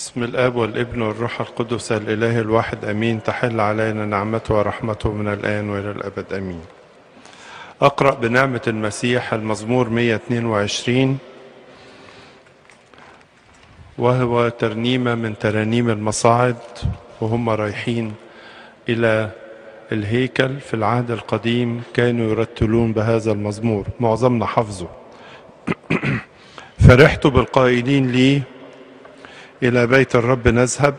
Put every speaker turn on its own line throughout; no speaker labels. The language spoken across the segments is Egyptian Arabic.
بسم الاب والابن والروح القدس الاله الواحد امين تحل علينا نعمته ورحمته من الان والى الابد امين اقرا بنعمه المسيح المزمور 122 وهو ترنيمه من ترانيم المصاعد وهم رايحين الى الهيكل في العهد القديم كانوا يرتلون بهذا المزمور معظمنا حفظه فرحت بالقائلين لي إلى بيت الرب نذهب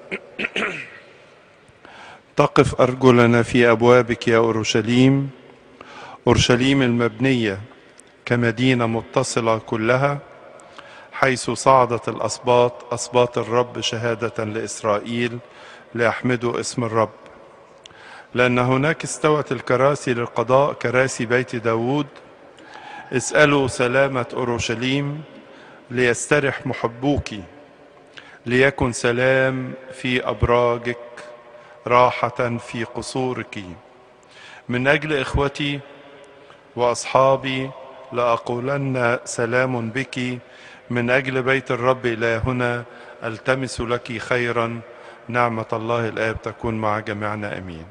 تقف أرجلنا في أبوابك يا أورشليم أورشليم المبنية كمدينة متصلة كلها حيث صعدت الأسباط أسباط الرب شهادة لإسرائيل ليحمدوا اسم الرب لأن هناك استوت الكراسي للقضاء كراسي بيت داود اسألوا سلامة أورشليم ليسترح محبوك ليكن سلام في أبراجك راحة في قصورك من أجل إخوتي وأصحابي لأقولن سلام بك من أجل بيت الرب إلهنا ألتمس لك خيرا نعمة الله الآب تكون مع جميعنا أمين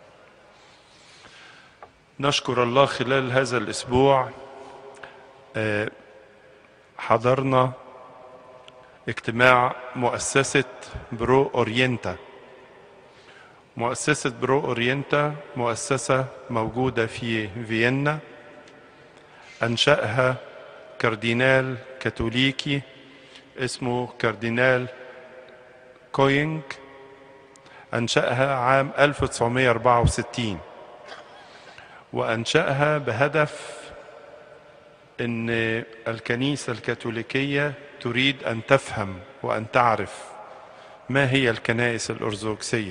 نشكر الله خلال هذا الأسبوع حضرنا اجتماع مؤسسة برو أورينتا مؤسسة برو أورينتا مؤسسة موجودة في فيينا أنشأها كاردينال كاثوليكي اسمه كاردينال كوينج أنشأها عام 1964 وأنشأها بهدف أن الكنيسة الكاثوليكية تريد أن تفهم وأن تعرف ما هي الكنائس الأرثوذكسية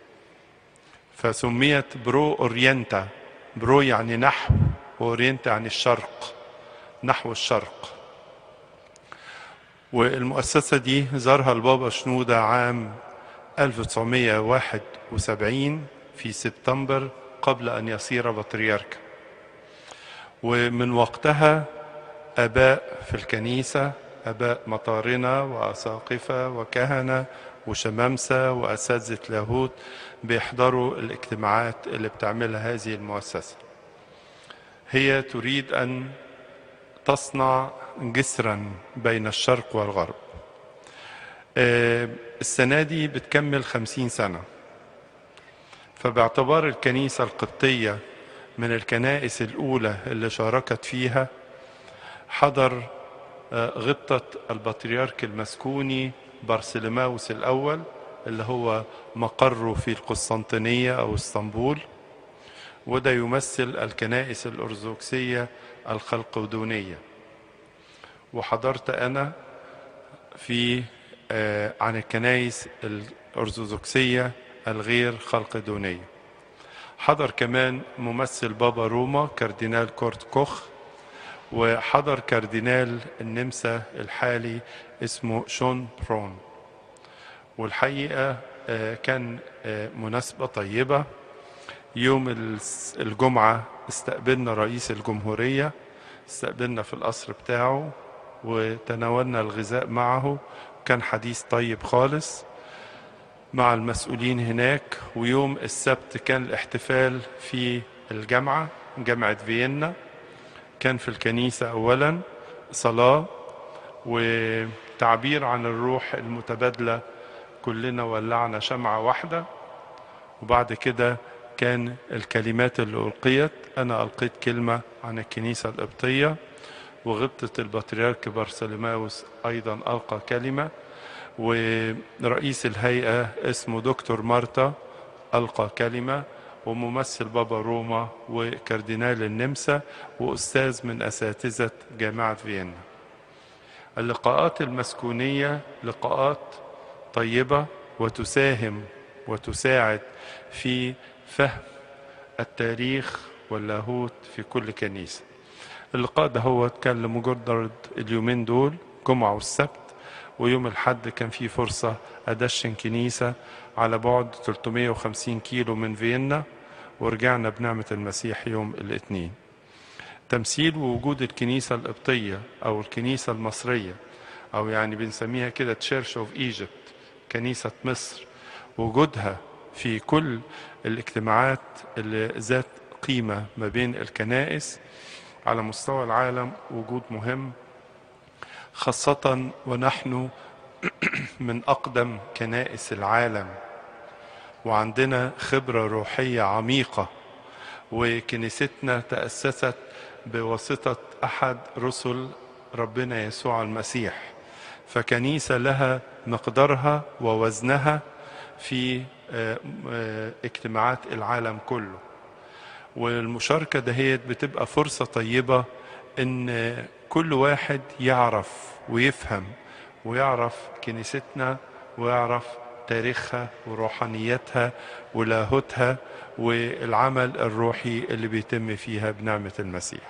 فسميت برو أورينتا برو يعني نحو وأورينتا يعني الشرق نحو الشرق والمؤسسة دي زارها البابا شنودة عام 1971 في سبتمبر قبل أن يصير بطريركا ومن وقتها آباء في الكنيسة آباء مطارنة وأساقفة وكهنة وشمامسة وأساتذة لاهوت بيحضروا الاجتماعات اللي بتعملها هذه المؤسسة هي تريد أن تصنع جسرا بين الشرق والغرب السنة دي بتكمل خمسين سنة فباعتبار الكنيسة القبطية من الكنائس الأولى اللي شاركت فيها حضر غبطة البطريرك المسكوني بارسلماوس الأول اللي هو مقره في القسطنطينية أو اسطنبول وده يمثل الكنائس الأرثوذكسية الخلقودونية وحضرت أنا في عن الكنائس الأرثوذكسية الغير خلقدونية حضر كمان ممثل بابا روما كاردينال كورت كوخ وحضر كاردينال النمسا الحالي اسمه شون برون والحقيقة كان مناسبة طيبة يوم الجمعة استقبلنا رئيس الجمهورية استقبلنا في القصر بتاعه وتناولنا الغذاء معه كان حديث طيب خالص مع المسؤولين هناك ويوم السبت كان الاحتفال في الجامعة جامعة فيينا كان في الكنيسة أولا صلاة وتعبير عن الروح المتبادلة كلنا ولعنا شمعة واحدة وبعد كده كان الكلمات اللي ألقيت أنا ألقيت كلمة عن الكنيسة القبطية وغبطة البطريرك بارسلماوس أيضا ألقى كلمة ورئيس الهيئة اسمه دكتور مارتا ألقى كلمة وممثل بابا روما وكاردينال النمسا وأستاذ من أساتذة جامعة فيينا اللقاءات المسكونية لقاءات طيبة وتساهم وتساعد في فهم التاريخ واللاهوت في كل كنيسة اللقاء ده هو كان لمجرد اليومين دول جمعة والسبت ويوم الحد كان في فرصة أدشن كنيسة على بعد 350 كيلو من فيينا ورجعنا بنعمة المسيح يوم الاثنين تمثيل ووجود الكنيسة القبطية أو الكنيسة المصرية أو يعني بنسميها كده تشيرش أوف إيجيبت كنيسة مصر وجودها في كل الاجتماعات اللي ذات قيمة ما بين الكنائس على مستوى العالم وجود مهم خاصة ونحن من أقدم كنائس العالم وعندنا خبرة روحية عميقة وكنيستنا تأسست بواسطة أحد رسل ربنا يسوع المسيح فكنيسة لها مقدارها ووزنها في اجتماعات العالم كله والمشاركة دهيت بتبقى فرصة طيبة ان كل واحد يعرف ويفهم ويعرف كنيستنا ويعرف تاريخها وروحانيتها ولاهوتها والعمل الروحي اللي بيتم فيها بنعمة المسيح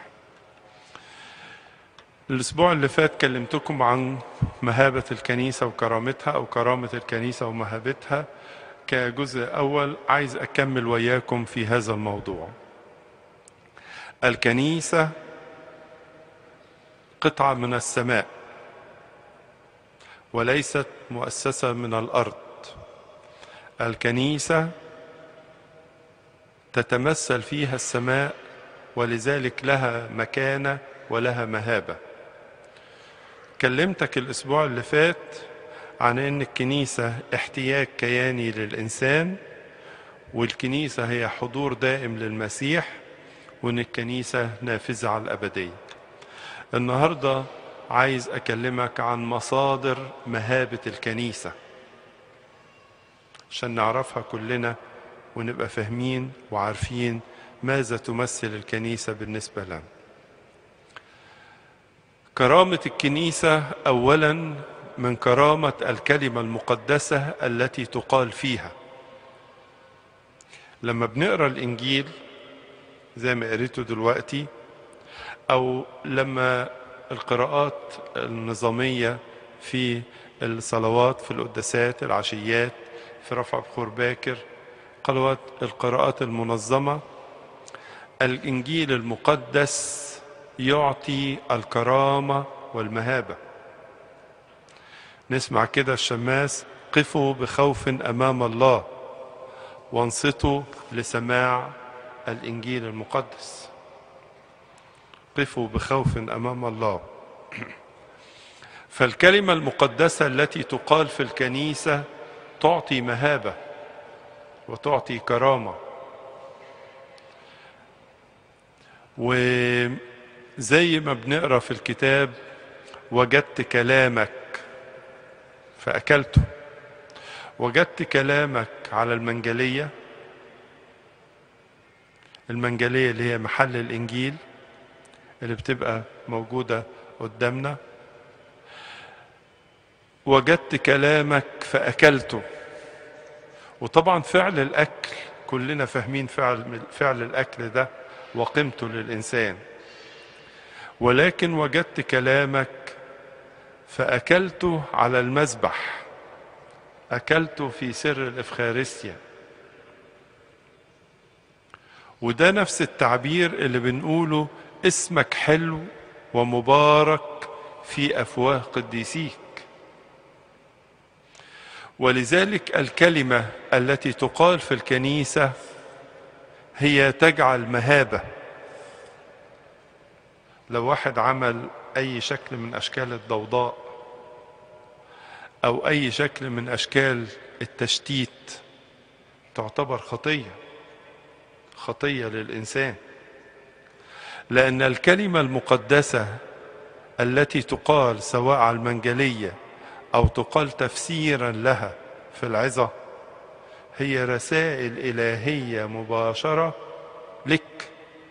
الأسبوع اللي فات كلمتكم عن مهابة الكنيسة وكرامتها أو كرامة الكنيسة ومهابتها كجزء أول عايز أكمل وياكم في هذا الموضوع الكنيسة قطعة من السماء وليست مؤسسة من الأرض الكنيسة تتمثل فيها السماء ولذلك لها مكانة ولها مهابة كلمتك الأسبوع اللي فات عن أن الكنيسة احتياج كياني للإنسان والكنيسة هي حضور دائم للمسيح وأن الكنيسة نافذة على الأبدية النهاردة عايز أكلمك عن مصادر مهابة الكنيسة عشان نعرفها كلنا ونبقى فاهمين وعارفين ماذا تمثل الكنيسة بالنسبة لنا كرامة الكنيسة أولا من كرامة الكلمة المقدسة التي تقال فيها لما بنقرا الإنجيل زي ما قريته دلوقتي أو لما القراءات النظامية في الصلوات في القداسات العشيات في رفع بخور باكر قلوات القراءات المنظمة الإنجيل المقدس يعطي الكرامة والمهابة نسمع كده الشماس قفوا بخوف أمام الله وانصتوا لسماع الإنجيل المقدس قفوا بخوف أمام الله فالكلمة المقدسة التي تقال في الكنيسة تعطي مهابة وتعطي كرامة وزي ما بنقرا في الكتاب وجدت كلامك فأكلته وجدت كلامك على المنجلية المنجلية اللي هي محل الإنجيل اللي بتبقى موجودة قدامنا وجدت كلامك فأكلته وطبعا فعل الأكل كلنا فاهمين فعل فعل الأكل ده وقيمته للإنسان ولكن وجدت كلامك فأكلته على المذبح أكلته في سر الإفخارستيا وده نفس التعبير اللي بنقوله اسمك حلو ومبارك في أفواه قديسيك ولذلك الكلمة التي تقال في الكنيسة هي تجعل مهابة لو واحد عمل أي شكل من أشكال الضوضاء أو أي شكل من أشكال التشتيت تعتبر خطية خطية للإنسان لأن الكلمة المقدسة التي تقال سواء على المنجلية أو تقال تفسيرا لها في العظة هي رسائل إلهية مباشرة لك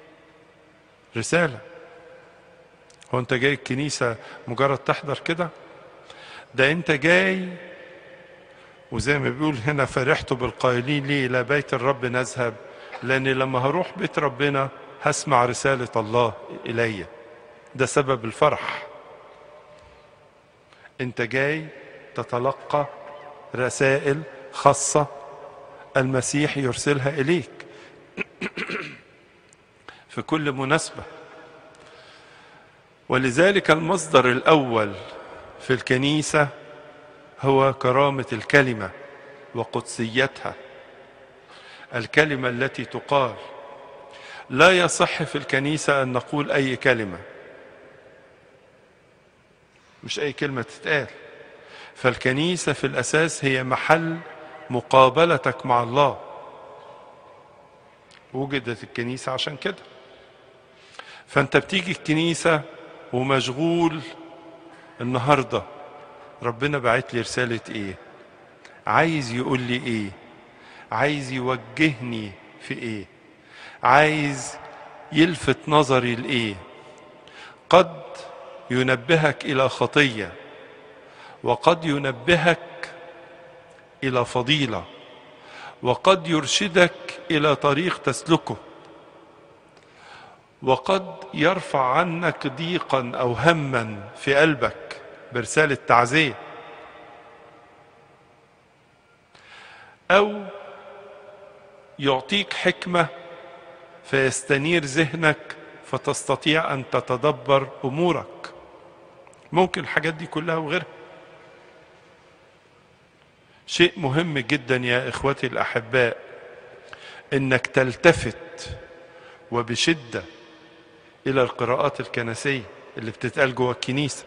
رسالة هو أنت جاي الكنيسة مجرد تحضر كده ده أنت جاي وزي ما بيقول هنا فرحت بالقائلين لي إلى بيت الرب نذهب لأن لما هروح بيت ربنا هسمع رسالة الله إلي ده سبب الفرح أنت جاي تتلقى رسائل خاصة المسيح يرسلها إليك في كل مناسبة ولذلك المصدر الأول في الكنيسة هو كرامة الكلمة وقدسيتها الكلمة التي تقال لا يصح في الكنيسة أن نقول أي كلمة مش أي كلمة تتقال فالكنيسة في الأساس هي محل مقابلتك مع الله وجدت الكنيسة عشان كده فأنت بتيجي الكنيسة ومشغول النهاردة ربنا بعت لي رسالة إيه عايز يقول لي إيه عايز يوجهني في إيه عايز يلفت نظري لإيه قد ينبهك إلى خطية وقد ينبهك إلى فضيلة وقد يرشدك إلى طريق تسلكه وقد يرفع عنك ضيقا أو هما في قلبك برسالة تعزية أو يعطيك حكمة فيستنير ذهنك فتستطيع أن تتدبر أمورك ممكن الحاجات دي كلها وغيرها شيء مهم جدا يا إخوتي الأحباء إنك تلتفت وبشدة إلى القراءات الكنسية اللي بتتقال جوه الكنيسة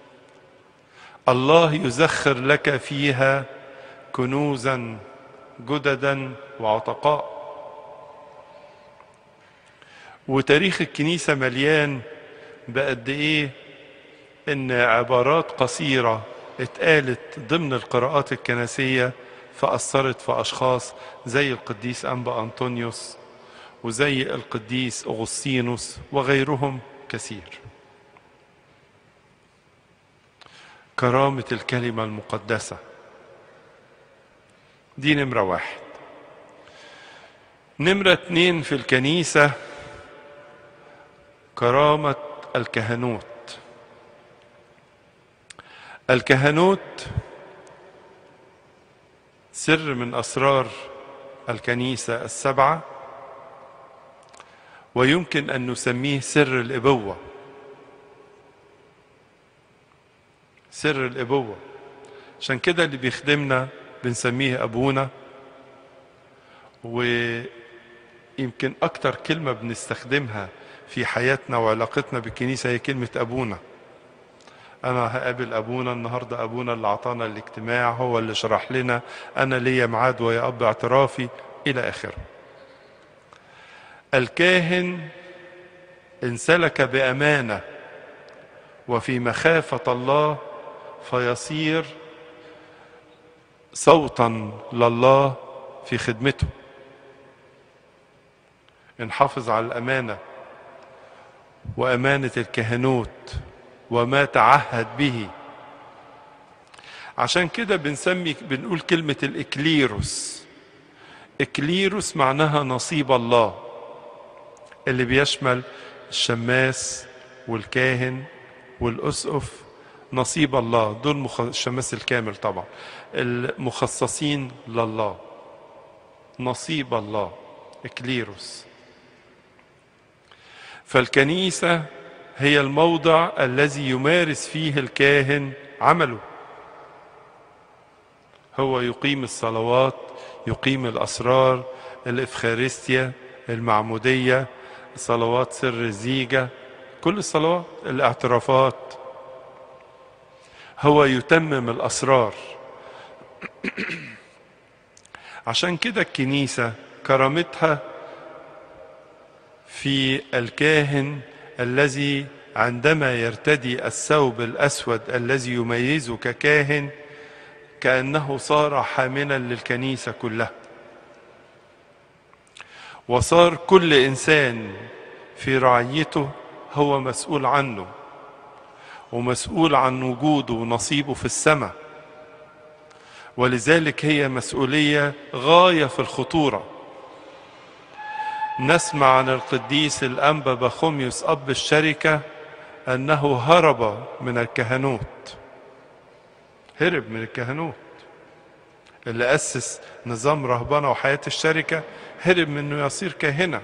الله يزخر لك فيها كنوزا جددا وعتقاء وتاريخ الكنيسة مليان بقد ايه ان عبارات قصيرة اتقالت ضمن القراءات الكنسية فأثرت في أشخاص زي القديس أنبا أنطونيوس وزي القديس أغسطينوس وغيرهم كثير كرامة الكلمة المقدسة دي نمرة واحد نمرة اتنين في الكنيسة كرامة الكهنوت الكهنوت سر من أسرار الكنيسة السبعة ويمكن أن نسميه سر الإبوة سر الإبوة عشان كده اللي بيخدمنا بنسميه أبونا ويمكن أكتر كلمة بنستخدمها في حياتنا وعلاقتنا بالكنيسة هي كلمة أبونا أنا هقابل أبونا النهاردة أبونا اللي أعطانا الاجتماع هو اللي شرح لنا أنا ليا ميعاد ويا أب اعترافي إلى آخره الكاهن انسلك بأمانة وفي مخافة الله فيصير صوتا لله في خدمته نحافظ على الأمانة وأمانة الكهنوت وما تعهد به عشان كده بنسمي بنقول كلمة الإكليروس إكليروس معناها نصيب الله اللي بيشمل الشماس والكاهن والأسقف نصيب الله دول مخ... الشماس الكامل طبعا المخصصين لله نصيب الله إكليروس فالكنيسة هي الموضع الذي يمارس فيه الكاهن عمله هو يقيم الصلوات يقيم الأسرار الإفخارستيا المعمودية صلوات سر الزيجة كل الصلوات الاعترافات هو يتمم الأسرار عشان كده الكنيسة كرامتها في الكاهن الذي عندما يرتدي الثوب الأسود الذي يميزه ككاهن كأنه صار حاملا للكنيسة كلها وصار كل إنسان في رعيته هو مسؤول عنه ومسؤول عن وجوده ونصيبه في السماء ولذلك هي مسؤولية غاية في الخطورة نسمع عن القديس الأنبا بخوميوس أب الشركة أنه هرب من الكهنوت هرب من الكهنوت اللي أسس نظام رهبنة وحياة الشركة هرب من أنه يصير كاهنة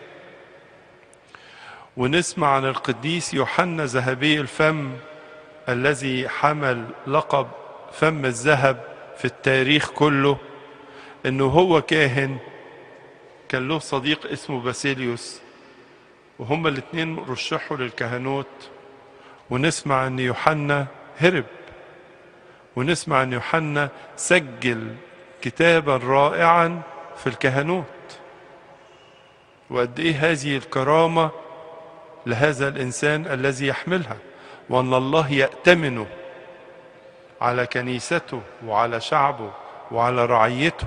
ونسمع عن القديس يوحنا ذهبي الفم الذي حمل لقب فم الذهب في التاريخ كله انه هو كاهن كان له صديق اسمه باسيليوس وهما الاثنين رشحوا للكهنوت ونسمع ان يوحنا هرب ونسمع ان يوحنا سجل كتابا رائعا في الكهنوت وقد ايه هذه الكرامه لهذا الانسان الذي يحملها وان الله يأتمنه على كنيسته وعلى شعبه وعلى رعيته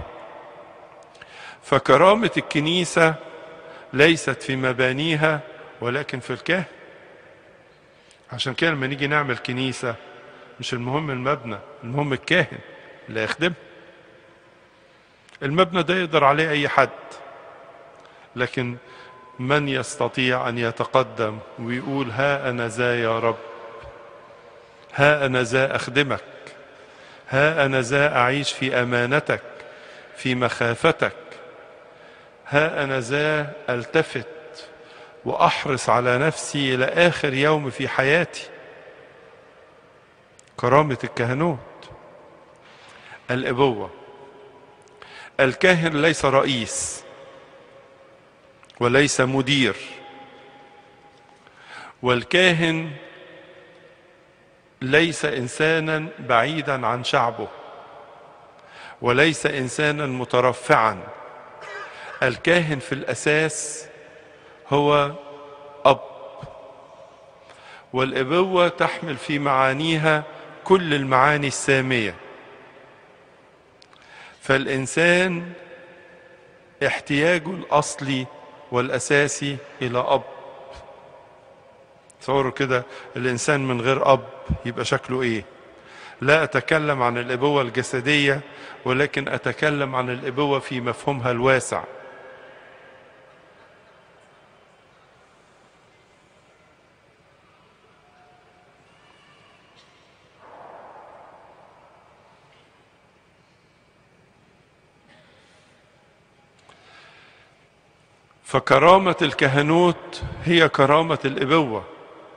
فكرامه الكنيسه ليست في مبانيها ولكن في الكاهن عشان كده لما نيجي نعمل كنيسه مش المهم المبنى المهم الكاهن اللي يخدمها المبنى ده يقدر عليه اي حد لكن من يستطيع ان يتقدم ويقول ها انا ذا يا رب ها انا ذا اخدمك ها انا ذا اعيش في امانتك في مخافتك ها انا ذا التفت واحرص على نفسي الى اخر يوم في حياتي كرامه الكهنوت الابوه الكاهن ليس رئيس وليس مدير والكاهن ليس انسانا بعيدا عن شعبه وليس انسانا مترفعا الكاهن في الاساس هو اب والابوه تحمل في معانيها كل المعاني الساميه فالانسان احتياجه الاصلي والاساسي الى اب تصوروا كده الانسان من غير اب يبقى شكله ايه لا اتكلم عن الابوه الجسديه ولكن اتكلم عن الابوه في مفهومها الواسع فكرامه الكهنوت هي كرامه الابوه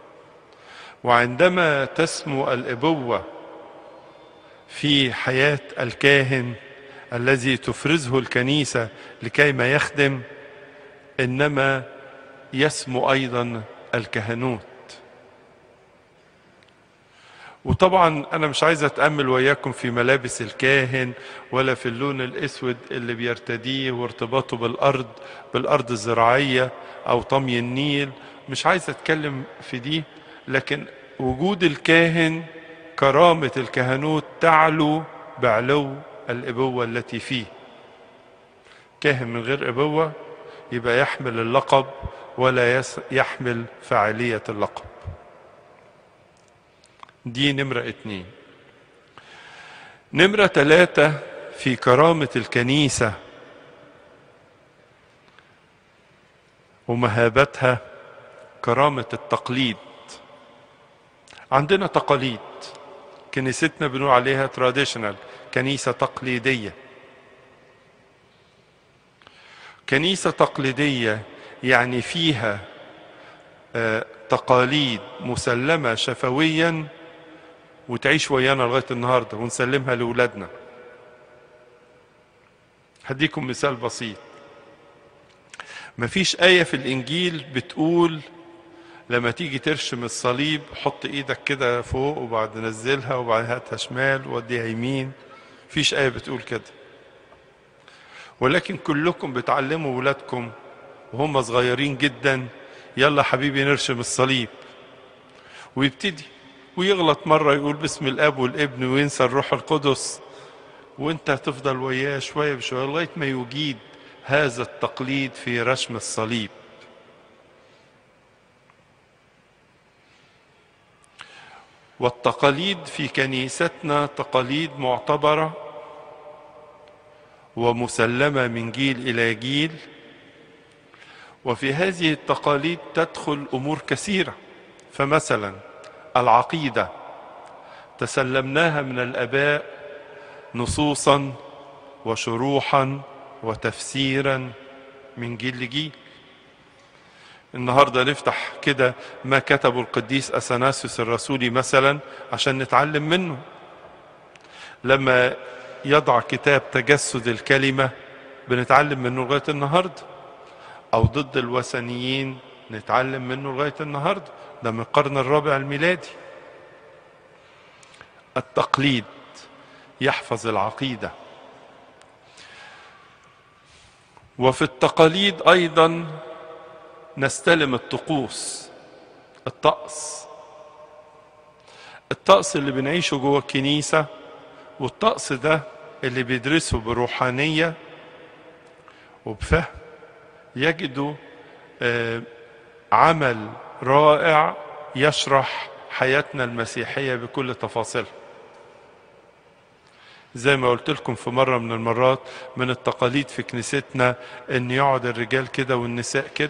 وعندما تسمو الابوه في حياه الكاهن الذي تفرزه الكنيسه لكي ما يخدم انما يسمو ايضا الكهنوت وطبعا انا مش عايز اتامل وياكم في ملابس الكاهن ولا في اللون الاسود اللي بيرتديه وارتباطه بالارض بالارض الزراعيه او طمي النيل مش عايز اتكلم في دي لكن وجود الكاهن كرامه الكهنوت تعلو بعلو الابوه التي فيه كاهن من غير ابوه يبقى يحمل اللقب ولا يحمل فاعليه اللقب دي نمرة اتنين نمرة تلاتة في كرامة الكنيسة ومهابتها كرامة التقليد عندنا تقاليد كنيستنا بنقول عليها تراديشنال كنيسة تقليدية كنيسة تقليدية يعني فيها آه تقاليد مسلمة شفويا وتعيش ويانا لغايه النهارده ونسلمها لاولادنا هديكم مثال بسيط مفيش آية في الإنجيل بتقول لما تيجي ترشم الصليب حط إيدك كده فوق وبعد نزلها وبعد هاتها شمال ووديها يمين مفيش آية بتقول كده ولكن كلكم بتعلموا ولادكم وهم صغيرين جدا يلا حبيبي نرشم الصليب ويبتدي ويغلط مرة يقول باسم الأب والابن وينسى الروح القدس وانت هتفضل وياه شوية بشوية لغاية ما يجيد هذا التقليد في رشم الصليب والتقاليد في كنيستنا تقاليد معتبرة ومسلمة من جيل إلى جيل وفي هذه التقاليد تدخل أمور كثيرة فمثلا العقيدة تسلمناها من الآباء نصوصا وشروحا وتفسيرا من جيل لجيل النهارده نفتح كده ما كتبه القديس اثناسيوس الرسولي مثلا عشان نتعلم منه لما يضع كتاب تجسد الكلمة بنتعلم منه لغاية النهاردة أو ضد الوثنيين نتعلم منه لغاية النهاردة ده من القرن الرابع الميلادي التقليد يحفظ العقيدة وفي التقاليد أيضا نستلم الطقوس الطقس الطقس اللي بنعيشه جوه الكنيسة والطقس ده اللي بيدرسه بروحانية وبفهم يجدوا آه، عمل رائع يشرح حياتنا المسيحية بكل تفاصيلها زي ما قلت لكم في مرة من المرات من التقاليد في كنيستنا ان يقعد الرجال كده والنساء كده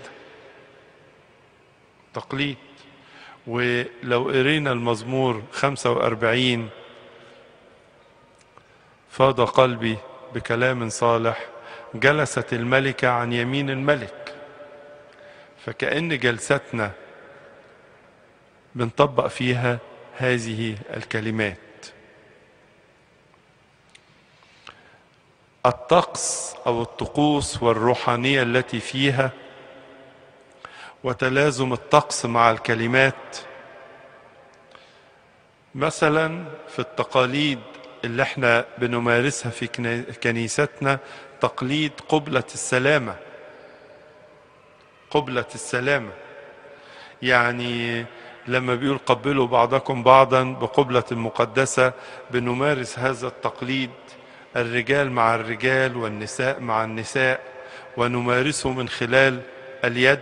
تقليد ولو قرينا المزمور 45 فاض قلبي بكلام صالح جلست الملكة عن يمين الملك فكأن جلستنا بنطبق فيها هذه الكلمات الطقس او الطقوس والروحانيه التي فيها وتلازم الطقس مع الكلمات مثلا في التقاليد اللي احنا بنمارسها في كنيستنا تقليد قبلة السلامة قبلة السلامة يعني لما بيقول قبلوا بعضكم بعضا بقبلة المقدسة بنمارس هذا التقليد الرجال مع الرجال والنساء مع النساء ونمارسه من خلال اليد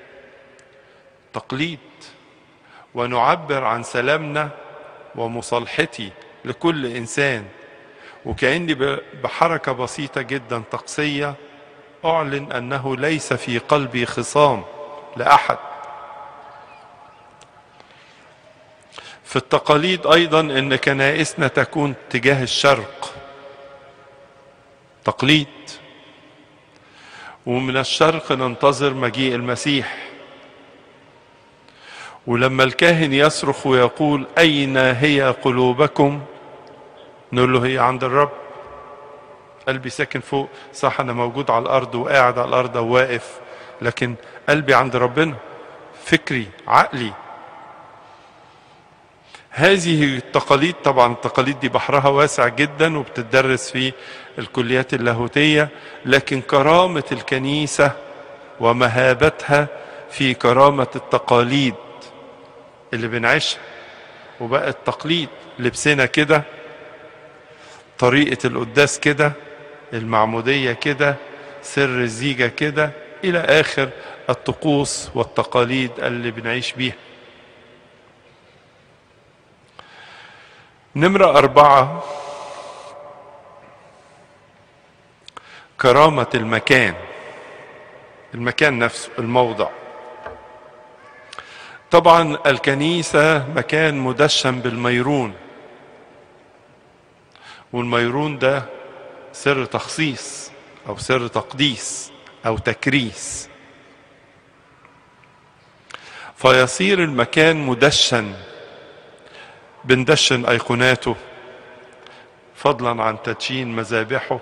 تقليد ونعبر عن سلامنا ومصالحتي لكل انسان وكاني بحركه بسيطه جدا طقسيه اعلن انه ليس في قلبي خصام لاحد في التقاليد ايضا ان كنائسنا تكون تجاه الشرق تقليد ومن الشرق ننتظر مجيء المسيح ولما الكاهن يصرخ ويقول أين هي قلوبكم نقول له هي عند الرب قلبي ساكن فوق صح أنا موجود على الأرض وقاعد على الأرض وواقف لكن قلبي عند ربنا فكري عقلي هذه التقاليد طبعا التقاليد دي بحرها واسع جدا وبتدرس في الكليات اللاهوتية لكن كرامة الكنيسة ومهابتها في كرامة التقاليد اللي بنعيشها وبقى التقليد لبسنا كده طريقة القداس كده المعمودية كده سر الزيجة كده إلى آخر الطقوس والتقاليد اللي بنعيش بيها نمرة أربعة كرامة المكان المكان نفسه الموضع طبعا الكنيسة مكان مدشن بالميرون والميرون ده سر تخصيص أو سر تقديس أو تكريس فيصير المكان مدشن بندشن أيقوناته فضلا عن تدشين مذابحه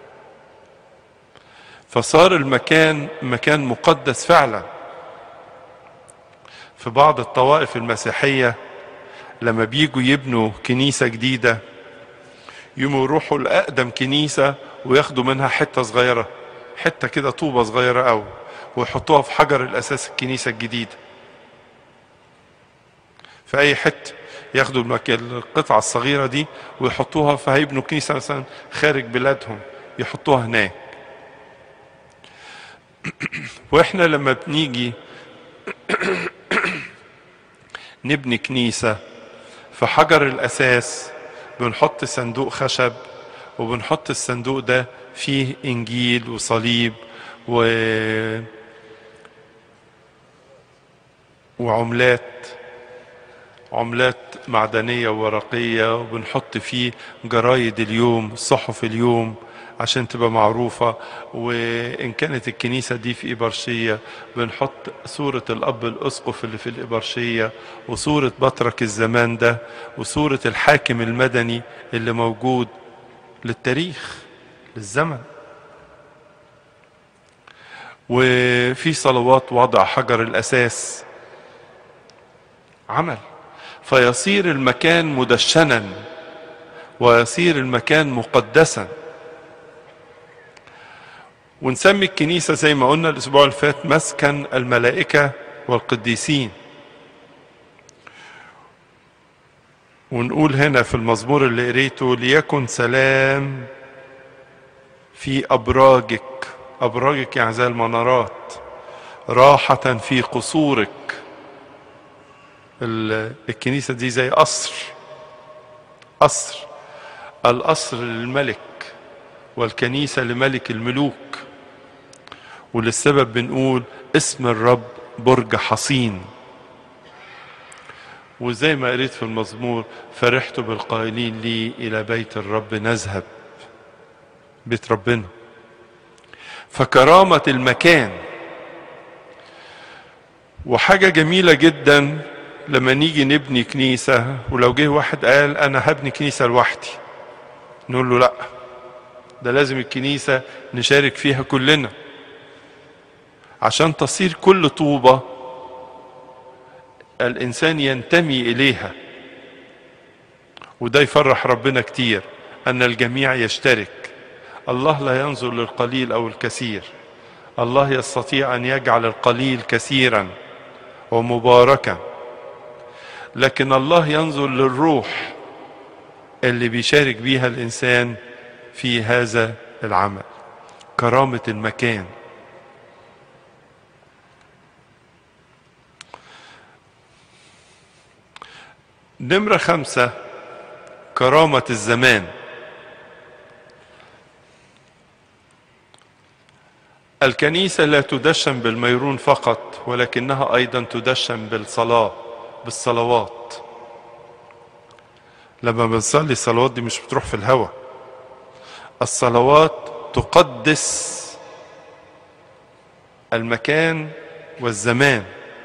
فصار المكان مكان مقدس فعلا في بعض الطوائف المسيحية لما بيجوا يبنوا كنيسة جديدة يقوموا يروحوا لأقدم كنيسة وياخدوا منها حتة صغيرة حتة كده طوبة صغيرة أوي ويحطوها في حجر الأساس الكنيسة الجديدة في أي حتة ياخدوا القطعة الصغيرة دي ويحطوها فهيبنوا كنيسة مثلا خارج بلادهم يحطوها هناك واحنا لما بنيجي نبني كنيسة في حجر الأساس بنحط صندوق خشب وبنحط الصندوق ده فيه إنجيل وصليب و وعملات عملات معدنية وورقية وبنحط فيه جرايد اليوم صحف اليوم عشان تبقى معروفة وإن كانت الكنيسة دي في إبرشية بنحط صورة الأب الأسقف اللي في الإبرشية وصورة بطرك الزمان ده وصورة الحاكم المدني اللي موجود للتاريخ للزمن وفي صلوات وضع حجر الاساس عمل فيصير المكان مدشنا ويصير المكان مقدسا ونسمي الكنيسة زي ما قلنا الأسبوع اللي فات مسكن الملائكة والقديسين ونقول هنا في المزمور اللي قريته ليكن سلام في أبراجك أبراجك يعني زي المنارات راحة في قصورك الكنيسة دي زي قصر قصر القصر للملك والكنيسة لملك الملوك وللسبب بنقول اسم الرب برج حصين وزي ما قريت في المزمور فرحت بالقائلين لي إلى بيت الرب نذهب بيت ربنا فكرامة المكان وحاجة جميلة جدا لما نيجي نبني كنيسة ولو جه واحد قال أنا هبني كنيسة لوحدي نقول له لأ ده لازم الكنيسة نشارك فيها كلنا عشان تصير كل طوبة الإنسان ينتمي إليها وده يفرح ربنا كتير أن الجميع يشترك الله لا ينظر للقليل أو الكثير الله يستطيع أن يجعل القليل كثيرا ومباركا لكن الله ينظر للروح اللي بيشارك بيها الإنسان في هذا العمل كرامة المكان نمرة خمسة كرامة الزمان الكنيسة لا تدشن بالميرون فقط ولكنها أيضا تدشن بالصلاة بالصلوات لما بنصلي الصلوات دي مش بتروح في الهواء الصلوات تقدس المكان والزمان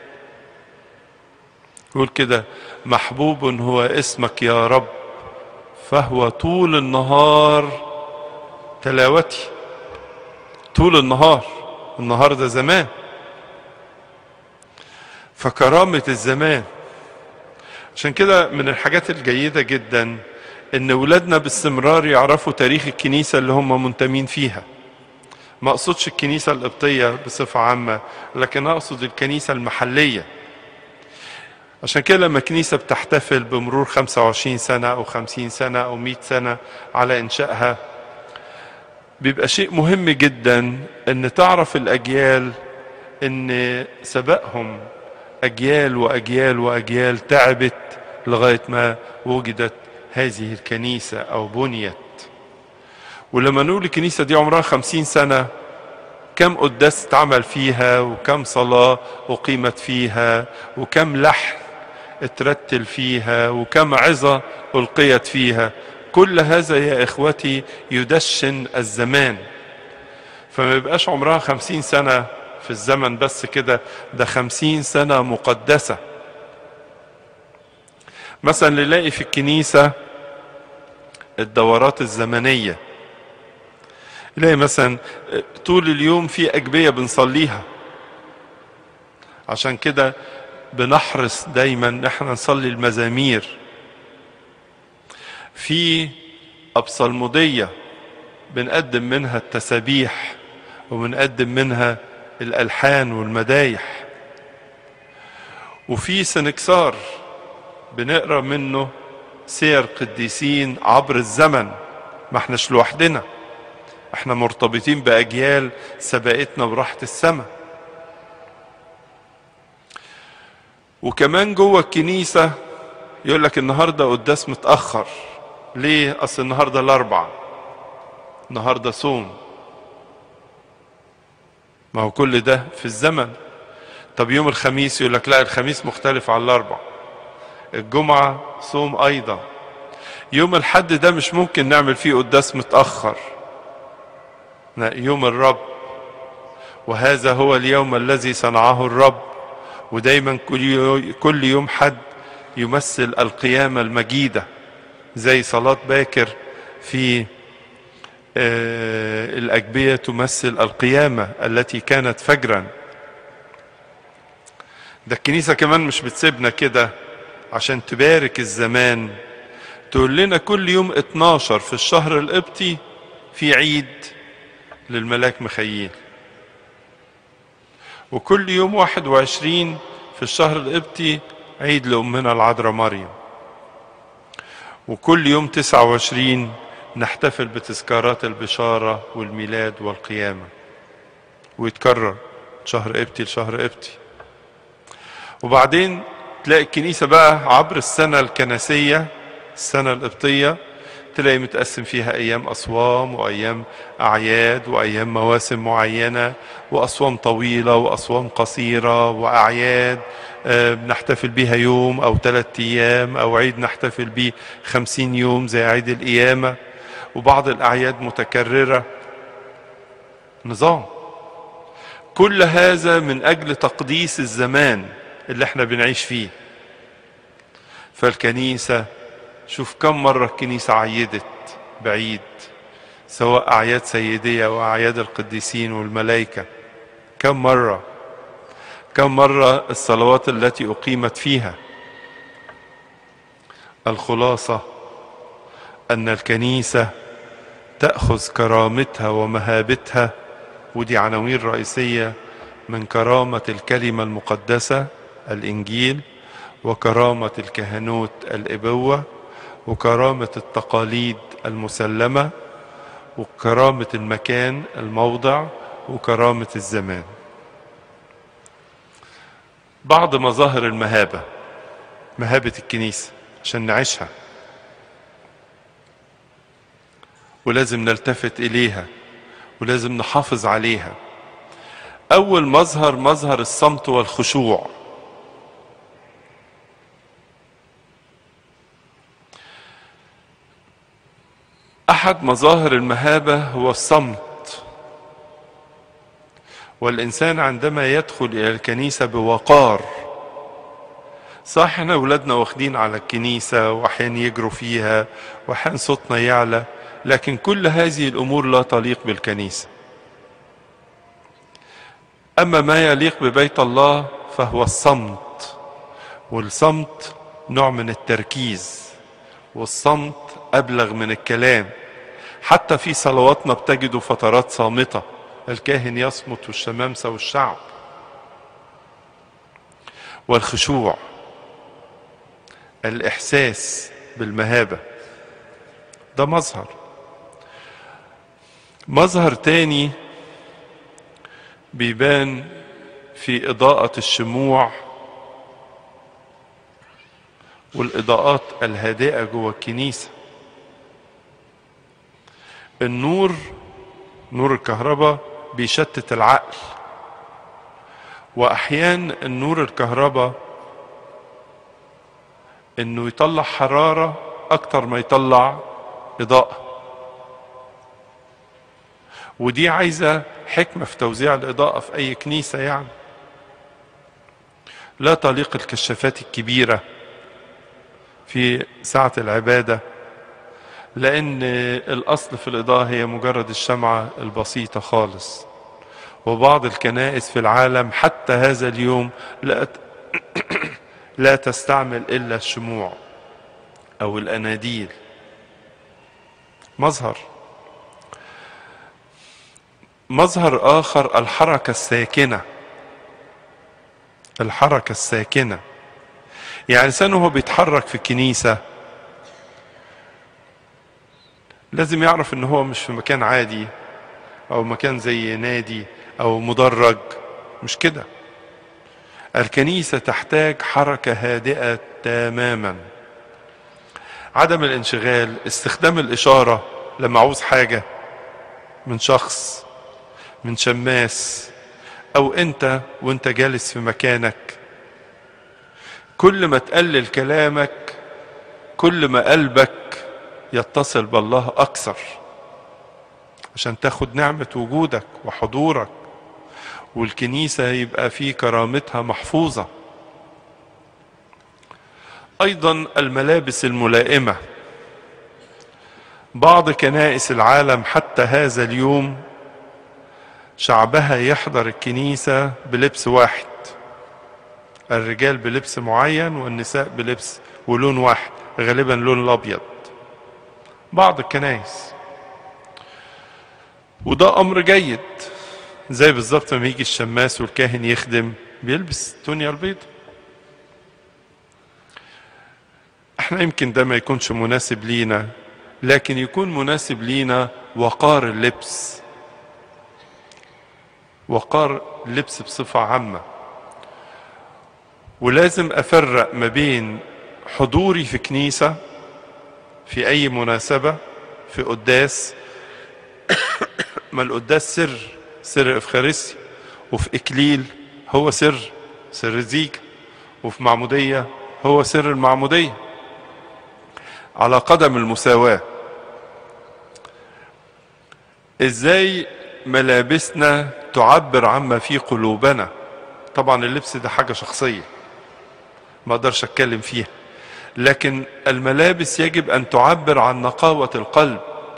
يقول كده محبوب هو اسمك يا رب فهو طول النهار تلاوتي طول النهار النهار ده زمان فكرامة الزمان عشان كده من الحاجات الجيدة جدا ان ولادنا باستمرار يعرفوا تاريخ الكنيسة اللي هم منتمين فيها ما اقصدش الكنيسة القبطية بصفة عامة لكن اقصد الكنيسة المحلية عشان كده لما كنيسة بتحتفل بمرور 25 سنة أو 50 سنة أو 100 سنة على إنشائها بيبقى شيء مهم جدا إن تعرف الأجيال إن سبقهم أجيال وأجيال وأجيال تعبت لغاية ما وجدت هذه الكنيسة أو بنيت ولما نقول الكنيسة دي عمرها خمسين سنة كم قداس اتعمل فيها وكم صلاة أقيمت فيها وكم لحن اترتل فيها وكم عظة ألقيت فيها كل هذا يا إخوتي يدشن الزمان فما يبقاش عمرها خمسين سنة في الزمن بس كده ده خمسين سنة مقدسة مثلا نلاقي في الكنيسة الدورات الزمنية نلاقي مثلا طول اليوم في أجبية بنصليها عشان كده بنحرص دايما ان احنا نصلي المزامير في أبصلمودية بنقدم منها التسابيح وبنقدم منها الألحان والمدايح وفي سنكسار بنقرا منه سير قديسين عبر الزمن ما احناش لوحدنا احنا مرتبطين بأجيال سبقتنا براحة السماء وكمان جوه الكنيسة يقول لك النهاردة قداس متأخر ليه أصل النهاردة الأربع النهاردة صوم ما هو كل ده في الزمن طب يوم الخميس يقول لك لا الخميس مختلف عن الأربع الجمعة صوم أيضا يوم الحد ده مش ممكن نعمل فيه قداس متأخر لا يوم الرب وهذا هو اليوم الذي صنعه الرب ودايما كل يوم حد يمثل القيامة المجيدة زي صلاة باكر في آه، الأجبية تمثل القيامة التي كانت فجرا ده الكنيسة كمان مش بتسيبنا كده عشان تبارك الزمان تقول لنا كل يوم 12 في الشهر القبطي في عيد للملاك مخيل وكل يوم 21 في الشهر القبطي عيد لأمنا العذراء مريم وكل يوم 29 نحتفل بتذكارات البشارة والميلاد والقيامة ويتكرر شهر قبطي لشهر قبطي وبعدين تلاقي الكنيسة بقى عبر السنة الكنسية السنة القبطية تلاقي متقسم فيها أيام أصوام وأيام أعياد وأيام مواسم معينة وأصوام طويلة وأصوام قصيرة وأعياد آه، بنحتفل بيها يوم أو ثلاثة أيام أو عيد نحتفل بيه خمسين يوم زي عيد القيامة وبعض الأعياد متكررة نظام كل هذا من أجل تقديس الزمان اللي احنا بنعيش فيه فالكنيسة شوف كم مرة الكنيسة عيدت بعيد سواء أعياد سيدية وأعياد القديسين والملائكة كم مرة كم مرة الصلوات التي أقيمت فيها الخلاصة أن الكنيسة تأخذ كرامتها ومهابتها ودي عناوين رئيسية من كرامة الكلمة المقدسة الإنجيل وكرامة الكهنوت الإبوة وكرامة التقاليد المسلمة وكرامة المكان الموضع وكرامة الزمان بعض مظاهر المهابة مهابة الكنيسة عشان نعيشها ولازم نلتفت إليها ولازم نحافظ عليها أول مظهر مظهر الصمت والخشوع أحد مظاهر المهابة هو الصمت والإنسان عندما يدخل إلى الكنيسة بوقار صح احنا أولادنا واخدين على الكنيسة وأحيانا يجروا فيها وأحيانا صوتنا يعلى لكن كل هذه الأمور لا تليق بالكنيسة أما ما يليق ببيت الله فهو الصمت والصمت نوع من التركيز والصمت أبلغ من الكلام حتى في صلواتنا بتجدوا فترات صامتة الكاهن يصمت والشمامسة والشعب والخشوع الإحساس بالمهابة ده مظهر مظهر تاني بيبان في إضاءة الشموع والإضاءات الهادئة جوه الكنيسة النور نور الكهرباء بيشتت العقل وأحيان النور الكهرباء إنه يطلع حرارة أكتر ما يطلع إضاءة ودي عايزة حكمة في توزيع الإضاءة في أي كنيسة يعني لا تليق الكشافات الكبيرة في ساعة العبادة لأن الأصل في الإضاءة هي مجرد الشمعة البسيطة خالص وبعض الكنائس في العالم حتى هذا اليوم لا لا تستعمل إلا الشموع أو الأناديل مظهر مظهر آخر الحركة الساكنة الحركة الساكنة يعني إنسان وهو بيتحرك في الكنيسة لازم يعرف إن هو مش في مكان عادي أو مكان زي نادي أو مدرج مش كده الكنيسة تحتاج حركة هادئة تماما عدم الانشغال استخدام الإشارة لما عاوز حاجة من شخص من شماس او انت وانت جالس في مكانك كل ما تقلل كلامك كل ما قلبك يتصل بالله اكثر عشان تاخد نعمة وجودك وحضورك والكنيسة يبقى في كرامتها محفوظة ايضا الملابس الملائمة بعض كنائس العالم حتى هذا اليوم شعبها يحضر الكنيسة بلبس واحد الرجال بلبس معين والنساء بلبس ولون واحد غالبا لون الابيض بعض الكنائس وده امر جيد زي بالظبط لما يجي الشماس والكاهن يخدم بيلبس تونيا البيض احنا يمكن ده ما يكونش مناسب لينا لكن يكون مناسب لينا وقار اللبس وقار اللبس بصفة عامة ولازم افرق ما بين حضوري في كنيسة في اي مناسبة في قداس ما القداس سر سر افخارستي وفي اكليل هو سر سر زيج وفي معمودية هو سر المعمودية على قدم المساواة ازاي ملابسنا تعبر عما في قلوبنا طبعا اللبس ده حاجة شخصية ما اقدرش اتكلم فيها لكن الملابس يجب ان تعبر عن نقاوة القلب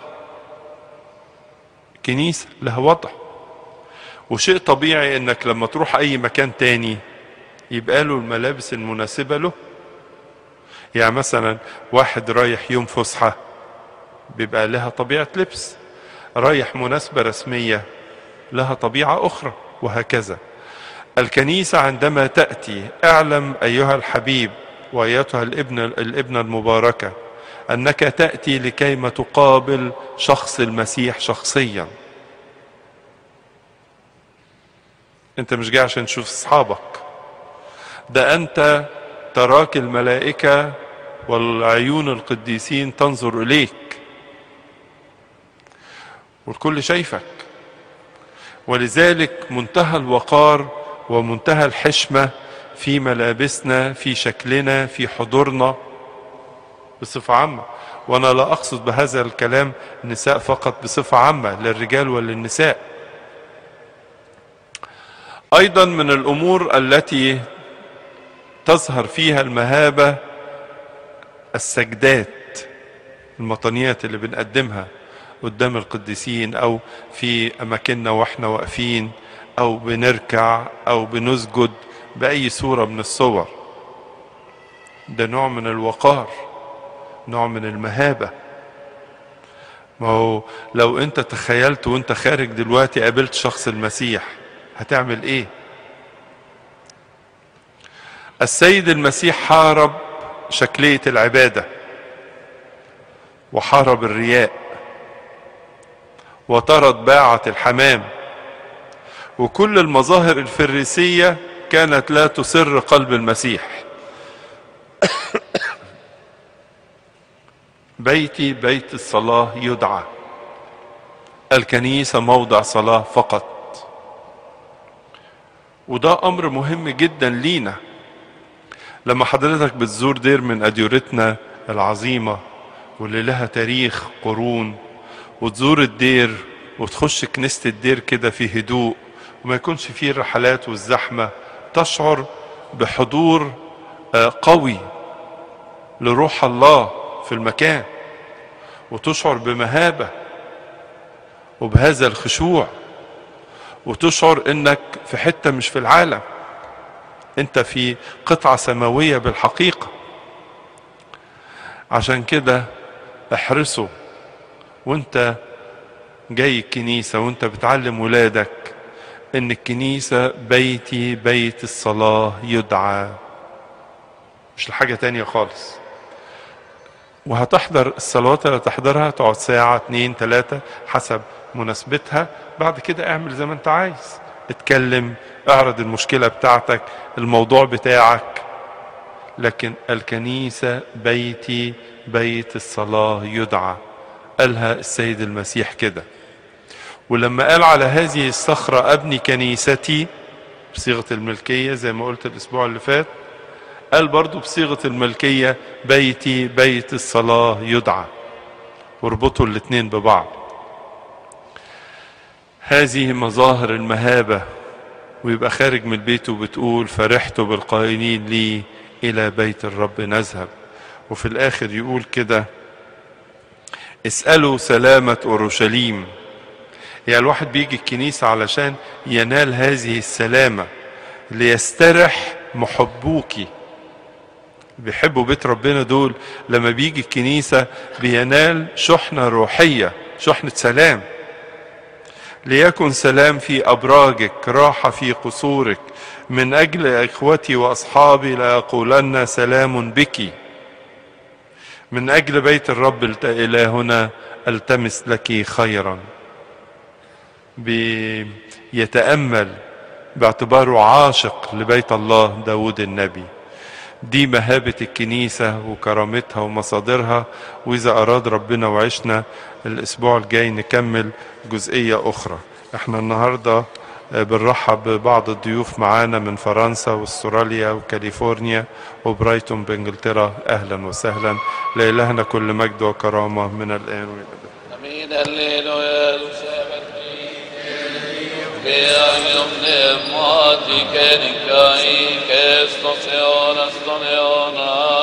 كنيسة لها وضع وشيء طبيعي انك لما تروح اي مكان تاني يبقى له الملابس المناسبة له يعني مثلا واحد رايح يوم فسحة بيبقى لها طبيعة لبس رايح مناسبة رسمية لها طبيعة أخرى وهكذا الكنيسة عندما تأتي اعلم أيها الحبيب وأيتها الابن الابنة المباركة أنك تأتي لكيما تقابل شخص المسيح شخصيا أنت مش جاي عشان تشوف أصحابك ده أنت تراك الملائكة والعيون القديسين تنظر إليك والكل شايفك ولذلك منتهى الوقار ومنتهى الحشمة في ملابسنا في شكلنا في حضورنا بصفة عامة وأنا لا أقصد بهذا الكلام النساء فقط بصفة عامة للرجال وللنساء أيضا من الأمور التي تظهر فيها المهابة السجدات المطنيات اللي بنقدمها قدام القديسين او في اماكننا واحنا واقفين او بنركع او بنسجد باي صوره من الصور ده نوع من الوقار نوع من المهابه ما هو لو انت تخيلت وانت خارج دلوقتي قابلت شخص المسيح هتعمل ايه السيد المسيح حارب شكليه العباده وحارب الرياء وطرد باعة الحمام وكل المظاهر الفريسية كانت لا تسر قلب المسيح بيتي بيت الصلاة يدعى الكنيسة موضع صلاة فقط وده أمر مهم جدا لينا لما حضرتك بتزور دير من أديرتنا العظيمة واللي لها تاريخ قرون وتزور الدير وتخش كنيسة الدير كده في هدوء وما يكونش فيه الرحلات والزحمة تشعر بحضور قوي لروح الله في المكان وتشعر بمهابة وبهذا الخشوع وتشعر انك في حتة مش في العالم انت في قطعة سماوية بالحقيقة عشان كده احرصوا وانت جاي الكنيسة وانت بتعلم ولادك ان الكنيسة بيتي بيت الصلاة يدعى مش لحاجة تانية خالص وهتحضر الصلوات اللي هتحضرها تقعد ساعة اتنين تلاتة حسب مناسبتها بعد كده اعمل زي ما انت عايز اتكلم اعرض المشكلة بتاعتك الموضوع بتاعك لكن الكنيسة بيتي بيت الصلاة يدعى قالها السيد المسيح كده ولما قال على هذه الصخرة أبني كنيستي بصيغة الملكية زي ما قلت الأسبوع اللي فات قال برضو بصيغة الملكية بيتي بيت الصلاة يدعى واربطوا الاتنين ببعض هذه مظاهر المهابة ويبقى خارج من البيت وبتقول فرحت بالقائلين لي إلى بيت الرب نذهب وفي الآخر يقول كده اسألوا سلامة أورشليم يعني الواحد بيجي الكنيسة علشان ينال هذه السلامة ليسترح محبوكي بيحبوا بيت ربنا دول لما بيجي الكنيسة بينال شحنة روحية شحنة سلام ليكن سلام في أبراجك راحة في قصورك من أجل إخوتي وأصحابي لأقولن سلام بك من أجل بيت الرب إلهنا التمس لك خيرا بيتأمل باعتباره عاشق لبيت الله داود النبي دي مهابة الكنيسة وكرامتها ومصادرها وإذا أراد ربنا وعشنا الأسبوع الجاي نكمل جزئية أخرى احنا النهاردة بنرحب ببعض الضيوف معانا من فرنسا واستراليا وكاليفورنيا وبرايتون بانجلترا اهلا وسهلا لإلهنا كل مجد وكرامة من الآن والأبد
Amin, halleluja, du säger Beagum pneumatiken kai kestos eonas ton eonas